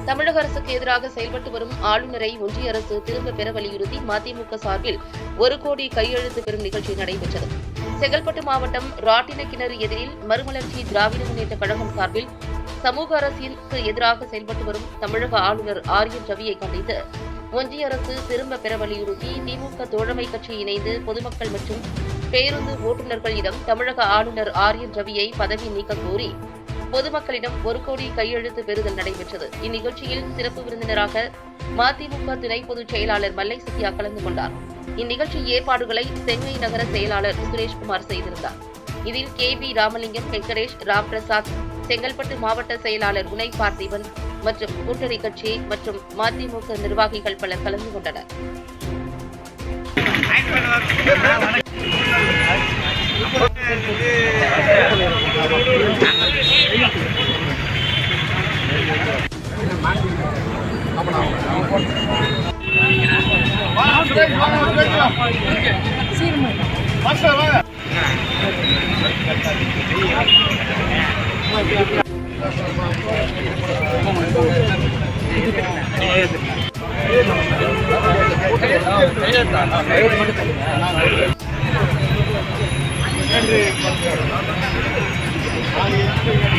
தமிழக அரசுக்கு எதிராக செயல்பட்டு வரும் ஆளுநரை ஒன்றிய அரசு திரும்ப பெற வலியுறுத்தி மதிமுக சார்பில் ஒரு கோடி கையெழுத்து பெறும் நிகழ்ச்சி நடைபெற்றது செங்கல்பட்டு மாவட்டம் ராட்டினக்கிணறு எதிரில் மறுமலர்ச்சி திராவிட முன்னேற்ற கழகம் சார்பில் சமூக அரசிற்கு எதிராக செயல்பட்டு வரும் தமிழக ஆளுநர் ஆர் என் ரவியை கண்டித்து ஒன்றிய அரசு திரும்ப பெற வலியுறுத்தி திமுக தோழமை கட்சி இணைந்து பொதுமக்கள் மற்றும் பேருந்து ஓட்டுநர்களிடம் தமிழக ஆளுநர் ஆர் என் ரவியை பதவி நீக்க கோரி பொதுமக்களிடம் ஒரு கோடி கையெழுத்து பெறுதல் நடைபெற்றது இந்நிகழ்ச்சியில் சிறப்பு விருந்தினராக மதிமுக துணை பொதுச் செயலாளர் மல்லை சத்யா கலந்து கொண்டார் இந்நிகழ்ச்சி ஏற்பாடுகளை சென்னை நகர செயலாளர் சுரேஷ்குமார் செய்திருந்தார் இதில் கே பி ராமலிங்கம் வெங்கடேஷ் ராம் பிரசாத் செங்கல்பட்டு மாவட்ட செயலாளர் உனை பார்த்திபன் மற்றும் கூட்டணி கட்சி மற்றும் மதிமுக நிர்வாகிகள் பலர் கலந்து கொண்டனர் நன்றி